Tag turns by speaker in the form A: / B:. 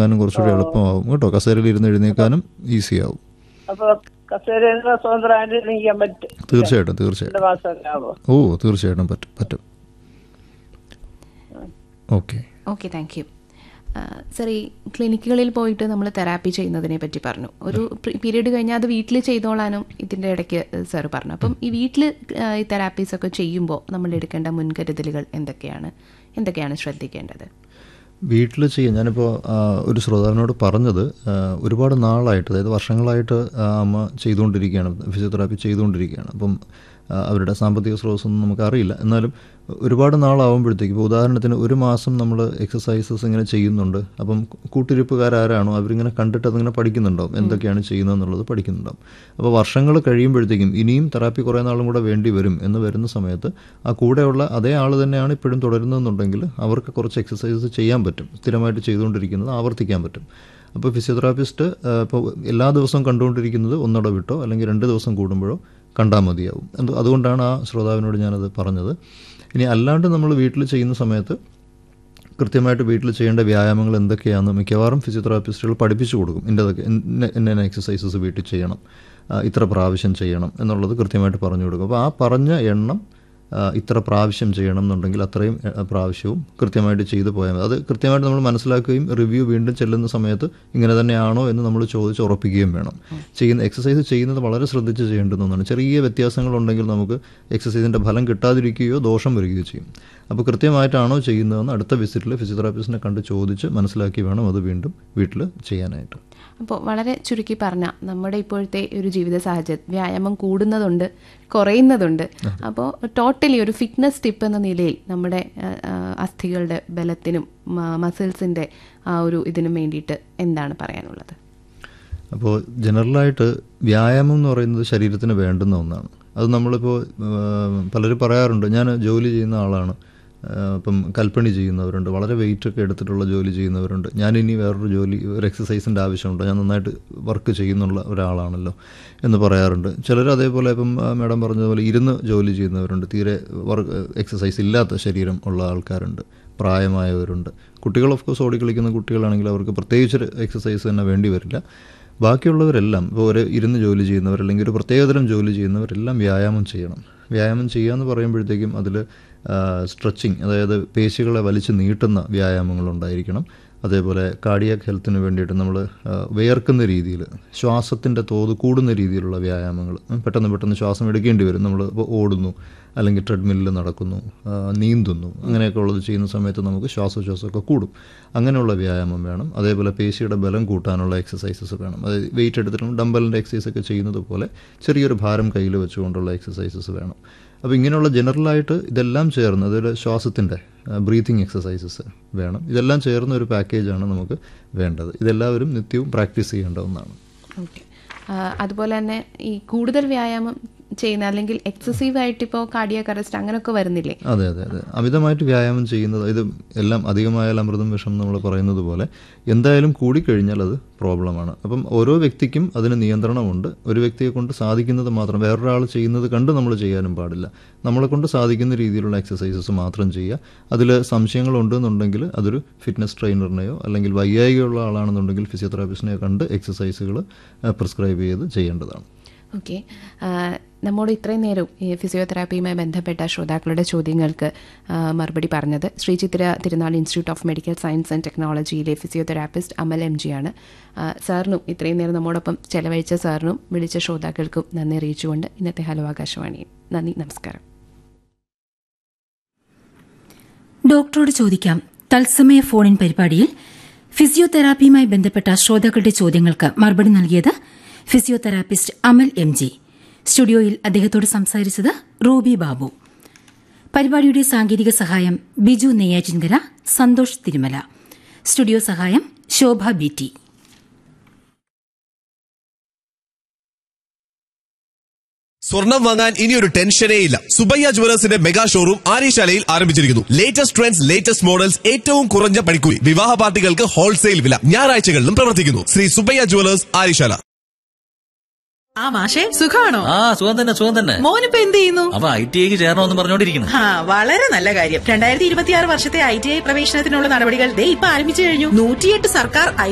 A: തുടങ്ങാനും കുറച്ചുകൂടി എളുപ്പമാവും കേട്ടോ കസേരയിൽ ഇരുന്ന് എഴുന്നേക്കാനും ഈസി ആവും
B: അപ്പൊ കസേരയിൽ നിന്ന് സ്വതന്ത്രമായിട്ട് എണീക്കാൻ പറ്റും
A: തീർച്ചയായിട്ടും തീർച്ചയായിട്ടും
B: രണ്ട് മാസമൊക്കെ ആവോ
A: ഓ തീർച്ചയായിട്ടും പറ്റും പറ്റും okay
C: okay thank you sir ഈ ക്ലിനിക്കുകളിൽ പോയിട്ട് നമ്മൾ തെറാപ്പി ചെയ്യുന്നതിനെ പറ്റി പറഞ്ഞു ഒരു പീരീഡ് കഴിഞ്ഞാൽ അത് വീട്ടിൽ ചെയ്തോളാനും ഇതിൻ്റെ ഇടയ്ക്ക് സാർ പറഞ്ഞു അപ്പം ഈ വീട്ടിൽ ഈ തെറാപ്പീസ് ഒക്കെ ചെയ്യുമ്പോൾ നമ്മൾ എടുക്കേണ്ട മുൻകരുതലുകൾ എന്തൊക്കെയാണ് എന്തൊക്കെയാണ് ശ്രദ്ധിക്കേണ്ടത്
A: വീട്ടിൽ ചെയ്യാൻ ഞാനിപ്പോൾ ആ, ഒരു ശ്രോതാവിനോട് പറഞ്ഞത് ആ, ഒരുപാട് നാളായിട്ട് അതായത് വർഷങ്ങളായിട്ട് ആ, അമ്മ ചെയ്തുകൊണ്ടിരിക്കുകയാണ് ഫിസിയോതെറാപ്പി ചെയ്തുകൊണ്ടിരിക്കുകയാണ് അപ്പം ആ, അവരുടെ സാമ്പത്തിക സ്രോതസ്സൊന്നും നമുക്കറിയില്ല എന്നാലും ഒരുപാട് നാളാവുമ്പോഴത്തേക്ക് ഇപ്പോൾ ഉദാഹരണത്തിന് ഒരു മാസം നമ്മൾ എക്സസൈസസ് ഇങ്ങനെ ചെയ്യുന്നുണ്ട് അപ്പം കൂട്ടിരിപ്പുകാരാരാണോ അവരിങ്ങനെ കണ്ടിട്ട് അതിങ്ങനെ പഠിക്കുന്നുണ്ടാവും എന്തൊക്കെയാണ് ചെയ്യുന്നതെന്നുള്ളത് പഠിക്കുന്നുണ്ടാവും അപ്പോൾ വർഷങ്ങൾ കഴിയുമ്പോഴത്തേക്കും ഇനിയും തെറാപ്പി കുറേ നാളും കൂടെ വേണ്ടി വരും എന്ന് വരുന്ന സമയത്ത് ആ കൂടെയുള്ള അതേ ആൾ തന്നെയാണ് ഇപ്പോഴും തുടരുന്നതെന്നുണ്ടെങ്കിൽ അവർക്ക് കുറച്ച് എക്സസൈസ് ചെയ്യാൻ പറ്റും സ്ഥിരമായിട്ട് ചെയ്തുകൊണ്ടിരിക്കുന്നത് ആവർത്തിക്കാൻ പറ്റും അപ്പോൾ ഫിസിയോതെറാപ്പിസ്റ്റ് ഇപ്പോൾ എല്ലാ ദിവസവും കണ്ടുകൊണ്ടിരിക്കുന്നത് ഒന്നിട വിട്ടോ അല്ലെങ്കിൽ രണ്ട് ദിവസം കൂടുമ്പോഴോ കണ്ടാൽ മതിയാവും അത് അതുകൊണ്ടാണ് ആ ശ്രോതാവിനോട് ഞാനത് പറഞ്ഞത് ഇനി അല്ലാണ്ട് നമ്മൾ വീട്ടിൽ ചെയ്യുന്ന സമയത്ത് കൃത്യമായിട്ട് വീട്ടിൽ ചെയ്യേണ്ട വ്യായാമങ്ങൾ എന്തൊക്കെയാണെന്ന് മിക്കവാറും ഫിസിയോതെറാപ്പിസ്റ്റുകൾ പഠിപ്പിച്ചു കൊടുക്കും ഇന്നതൊക്കെ ഇന്ന ഇന്ന എക്സസൈസസ് വീട്ടിൽ ചെയ്യണം ആ, ഇത്ര പ്രാവശ്യം ചെയ്യണം എന്നുള്ളത് കൃത്യമായിട്ട് പറഞ്ഞു കൊടുക്കും അപ്പോൾ ആ പറഞ്ഞ എണ്ണം ആ, ഇത്ര പ്രാവശ്യം ചെയ്യണം എന്നുണ്ടെങ്കിൽ അത്രയും എ, പ്രാവശ്യവും കൃത്യമായിട്ട് ചെയ്തു പോയാൽ മതി അത് കൃത്യമായിട്ട് നമ്മൾ മനസ്സിലാക്കുകയും റിവ്യൂ വീണ്ടും ചെല്ലുന്ന സമയത്ത് ഇങ്ങനെ തന്നെയാണോ എന്ന് നമ്മൾ ചോദിച്ച് ഉറപ്പിക്കുകയും വേണം ചെയ്യുന്ന എക്സസൈസ് ചെയ്യുന്നത് വളരെ ശ്രദ്ധിച്ച് ചെയ്യേണ്ടുന്ന ഒന്നാണ് ചെറിയ വ്യത്യാസങ്ങളുണ്ടെങ്കിൽ നമുക്ക് എക്സസൈസിൻ്റെ ഫലം കിട്ടാതിരിക്കുകയോ ദോഷം വരികയോ ചെയ്യും അപ്പോൾ കൃത്യമായിട്ടാണോ ചെയ്യുന്നതെന്ന് അടുത്ത വിസിറ്റിൽ ഫിസിയോതെറാപ്പിസ്റ്റിനെ കണ്ട് ചോദിച്ച് മനസ്സിലാക്കി വേണം അത് വീണ്ടും വീട്ടിൽ ചെയ്യാനായിട്ട്
C: അപ്പോൾ വളരെ ചുരുക്കി പറഞ്ഞാൽ നമ്മുടെ ഇപ്പോഴത്തെ ഒരു ജീവിത സാഹചര്യം വ്യായാമം കൂടുന്നതുണ്ട് കുറയുന്നതുണ്ട് അപ്പോൾ ടോട്ടലി ഒരു ഫിറ്റ്നസ് ടിപ്പ് എന്ന നിലയിൽ നമ്മുടെ ആ, ആ, അസ്ഥികളുടെ ബലത്തിനും മസിൽസിൻ്റെ ആ ഒരു ഇതിനും വേണ്ടിയിട്ട് എന്താണ് പറയാനുള്ളത്
A: അപ്പോൾ ജനറലായിട്ട് വ്യായാമം എന്ന് പറയുന്നത് ശരീരത്തിന് വേണ്ടുന്ന ഒന്നാണ് അത് നമ്മളിപ്പോൾ ആ, പലരും പറയാറുണ്ട് ഞാൻ ജോലി ചെയ്യുന്ന ആളാണ് ആ, ഇപ്പം കൽപ്പണി ചെയ്യുന്നവരുണ്ട് വളരെ വെയിറ്റ് ഒക്കെ എടുത്തിട്ടുള്ള ജോലി ചെയ്യുന്നവരുണ്ട് ഞാൻ ഇനി വേറൊരു ജോലി ഒരു എക്സസൈസിൻ്റെ ആവശ്യമുണ്ടോ ഞാൻ നന്നായിട്ട് വർക്ക് ചെയ്യുന്നുള്ള ഒരാളാണല്ലോ എന്ന് പറയാറുണ്ട് ചിലർ അതേപോലെ ഇപ്പം ആ, മാഡം പറഞ്ഞതുപോലെ ഇരുന്ന് ജോലി ചെയ്യുന്നവരുണ്ട് തീരെ വർക്ക് എക്സസൈസ് ഇല്ലാത്ത ശരീരം ഉള്ള ആൾക്കാരുണ്ട് പ്രായമായവരുണ്ട് കുട്ടികൾ ഓഫ് കോഴ്സ് ഓടി കളിക്കുന്ന കുട്ടികളാണെങ്കിൽ അവർക്ക് പ്രത്യേകിച്ചൊരു എക്സസൈസ് തന്നെ വേണ്ടി വരില്ല ബാക്കിയുള്ളവരെല്ലാം ഇപ്പോൾ ഒരു ഇരുന്ന് ജോലി ചെയ്യുന്നവർ അല്ലെങ്കിൽ ഒരു പ്രത്യേകതരം ജോലി ചെയ്യുന്നവരെല്ലാം വ്യായാമം ചെയ്യണം വ്യായാമം ചെയ്യുക എന്ന് പറയുമ്പോഴത്തേക്കും അതിൽ സ്ട്രെച്ചിങ് അതായത് പേശികളെ വലിച്ചു നീട്ടുന്ന വ്യായാമങ്ങളുണ്ടായിരിക്കണം അതേപോലെ കാർഡിയാക് ഹെൽത്തിന് വേണ്ടിയിട്ട് നമ്മൾ വിയർക്കുന്ന രീതിയിൽ ശ്വാസത്തിൻ്റെ തോത് കൂടുന്ന രീതിയിലുള്ള വ്യായാമങ്ങൾ ഉം, പെട്ടെന്ന് പെട്ടെന്ന് ശ്വാസം എടുക്കേണ്ടി വരും നമ്മൾ ഇപ്പോൾ ഓടുന്നു അല്ലെങ്കിൽ ട്രെഡ്മില്ലിൽ നടക്കുന്നു ആ, നീന്തുന്നു അങ്ങനെയൊക്കെ ഉള്ളത് ചെയ്യുന്ന സമയത്ത് നമുക്ക് ശ്വാസോച്ഛ്വാസമൊക്കെ കൂടും അങ്ങനെയുള്ള വ്യായാമം വേണം അതേപോലെ പേശിയുടെ ബലം കൂട്ടാനുള്ള എക്സസൈസസ് വേണം അതായത് വെയിറ്റ് എടുത്തിട്ടും ഡംബലിൻ്റെ എക്സസൈസ് ഒക്കെ ചെയ്യുന്നത് പോലെ ചെറിയൊരു ഭാരം കയ്യിൽ വെച്ചുകൊണ്ടുള്ള എക്സസൈസസ് വേണം അപ്പോൾ ഇങ്ങനെയുള്ള ജനറലായിട്ട് ഇതെല്ലാം ചേർന്ന് അതൊരു ശ്വാസത്തിൻ്റെ ബ്രീത്തിങ് എക്സസൈസസ് വേണം ഇതെല്ലാം ചേർന്ന ഒരു പാക്കേജാണ് നമുക്ക് വേണ്ടത് ഇതെല്ലാവരും നിത്യവും പ്രാക്ടീസ് ചെയ്യേണ്ട ഒന്നാണ്
C: ഓക്കെ അതുപോലെ തന്നെ ഈ കൂടുതൽ വ്യായാമം ചെയ്യുന്ന അല്ലെങ്കിൽ എക്സസീവ് ആയിട്ട് ഇപ്പോൾ കാർഡിയാക് അറസ്റ്റ് അങ്ങനെയൊക്കെ വരുന്നില്ലേ
A: അതെ അതെ അതെ അമിതമായിട്ട് വ്യായാമം ചെയ്യുന്നത് ഇത് എല്ലാം അധികമായാൽ അമൃതം വിഷം നമ്മൾ പറയുന്നത് പോലെ എന്തായാലും കൂടിക്കഴിഞ്ഞാൽ അത് പ്രോബ്ലമാണ് അപ്പം ഓരോ വ്യക്തിക്കും അതിന് നിയന്ത്രണമുണ്ട് ഒരു വ്യക്തിയെ കൊണ്ട് സാധിക്കുന്നത് മാത്രം വേറൊരാൾ ചെയ്യുന്നത് കണ്ട് നമ്മൾ ചെയ്യാനും പാടില്ല നമ്മളെ കൊണ്ട് സാധിക്കുന്ന രീതിയിലുള്ള എക്സസൈസസ് മാത്രം ചെയ്യുക അതിൽ സംശയങ്ങളുണ്ടെന്നുണ്ടെങ്കിൽ അതൊരു ഫിറ്റ്നസ് ട്രെയിനറിനെയോ അല്ലെങ്കിൽ വൈകായികമുള്ള ആളാണെന്നുണ്ടെങ്കിൽ ഫിസിയോതെറാപ്പിസ്റ്റിനെയോ കണ്ട് എക്സസൈസുകൾ പ്രിസ്ക്രൈബ് ചെയ്ത് ചെയ്യേണ്ടതാണ്
C: ഓക്കെ നമ്മോട് ഇത്രയും നേരം ഈ ഫിസിയോതെറാപ്പിയുമായി ബന്ധപ്പെട്ട ശ്രോതാക്കളുടെ ചോദ്യങ്ങൾക്ക് ആ, മറുപടി പറഞ്ഞത് Shri Chitra Thirunal institute of medical science and ടെക്നോളജിയിലെ ഫിസിയോതെറാപ്പിസ്റ്റ് അമൽ എം ജി ആണ് ആ, സാറിനും ഇത്രയും നേരം നമ്മോടൊപ്പം ചെലവഴിച്ച സാറിനും വിളിച്ച ശ്രോതാക്കൾക്കും നന്ദി അറിയിച്ചുകൊണ്ട് ഇന്നത്തെ ഹലോ ആകാശവാണിയും നന്ദി നമസ്കാരം
D: ഡോക്ടറോട് ചോദിക്കാം തത്സമയ ഫോണിൻ പരിപാടിയിൽ ഫിസിയോതെറാപ്പിയുമായി ബന്ധപ്പെട്ട ശ്രോതാക്കളുടെ ചോദ്യങ്ങൾക്ക് മറുപടി നൽകിയത് ഫിസിയോതെറാപ്പിസ്റ്റ് അമൽ എം ജി സ്റ്റുഡിയോയിൽ അദ്ദേഹത്തോട് സംസാരിച്ചത് റൂബി ബാബു പരിപാടിയുടെ സാങ്കേതിക സഹായം ബിജു നെയ്യാറ്റിൻകര സന്തോഷ് തിരുമല സ്റ്റുഡിയോ സഹായം ശോഭ ബി ടി
E: സ്വർണം വാങ്ങാൻ ഇനി ഒരു ടെൻഷനേ ഇല്ല സുബയ്യ ജുവലേഴ്സിന്റെ മെഗാ ഷോറൂം ആര്യശാലയിൽ ആരംഭിച്ചിരിക്കുന്നു ലേറ്റസ്റ്റ് ട്രെൻഡ്സ് ലേറ്റസ്റ്റ് മോഡൽസ് ഏറ്റവും കുറഞ്ഞ പണിക്കൂലി വിവാഹ പാർട്ടികൾക്ക് ഹോൾസെയിൽ വില ഞായറാഴ്ചകളിലും പ്രവർത്തിക്കുന്നു ശ്രീ സുബയ്യ ജുവലേഴ്സ് ആര്യശാല
F: ആ മാഷെ സുഖാണോ
G: ആ സുഖം തന്നെ സുഖം തന്നെ
F: മോനിപ്പോ എന്ത് ചെയ്യുന്നു
G: അവ ഐ ടി ഐക്ക് ചേരണമെന്ന് പറഞ്ഞോണ്ടിരിക്കുന്നു
F: ആ വളരെ നല്ല കാര്യം രണ്ടായിരത്തി ഇരുപത്തിയാറ് വർഷത്തെ ഐ ടി ഐ പ്രവേശനത്തിനുള്ള നടപടികൾ ദേ ഇപ്പൊ ആരംഭിച്ചു കഴിഞ്ഞു നൂറ്റിയെട്ട് സർക്കാർ